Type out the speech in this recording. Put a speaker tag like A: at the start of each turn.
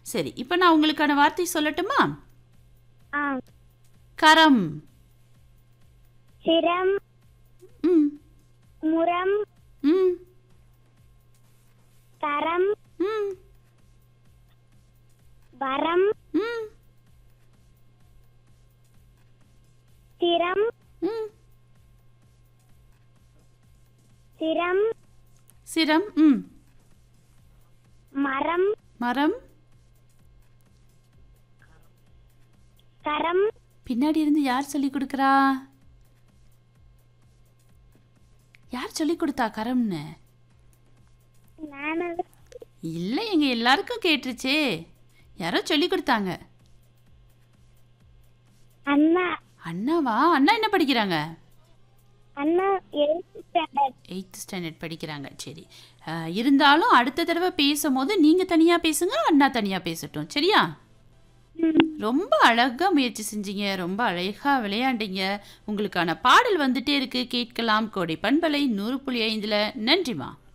A: சரி இப்போ நான் உங்களுக்கான வார்த்தை சொல்லட்டுமா
B: ஆ
A: கரம்
B: சிரம்
A: ம்
B: முரம்
A: ம்
B: கரம்
A: ம்
B: வரம்
A: ம்
B: சிரம்
A: ம்
B: சிரம்
A: சிரம் ம்
B: மரம்
A: மரம்
B: கரம்
A: பின்னாடி இருந்து யார் சொல்லி கொடுக்குறா யார் சொல்லி கொடுத்தா கரம்னு
B: நான்
A: இல்லை எங்க எல்லாருக்கும் கேட்டுருச்சே யாரோ சொல்லி கொடுத்தாங்க
B: அண்ணா
A: அண்ணாவா அண்ணா என்ன படிக்கிறாங்க
B: அண்ணா எயித்து ஸ்டாண்டர்ட்
A: எயித்து ஸ்டாண்டர்ட் படிக்கிறாங்க சரி அஹ், இருந்தாலும் அடுத்த தடவை பேசும்போது நீங்கள் தனியாக பேசுங்க அண்ணா தனியாக பேசட்டும் சரியா ரொம்ப அழகாக முயற்சி செஞ்சீங்க ரொம்ப அழகாக விளையாண்டீங்க உங்களுக்கான பாடல் வந்துட்டே இருக்கு கேட்கலாம் கோடை பண்பலை நூறு புள்ளி ஐந்தில் நன்றிமா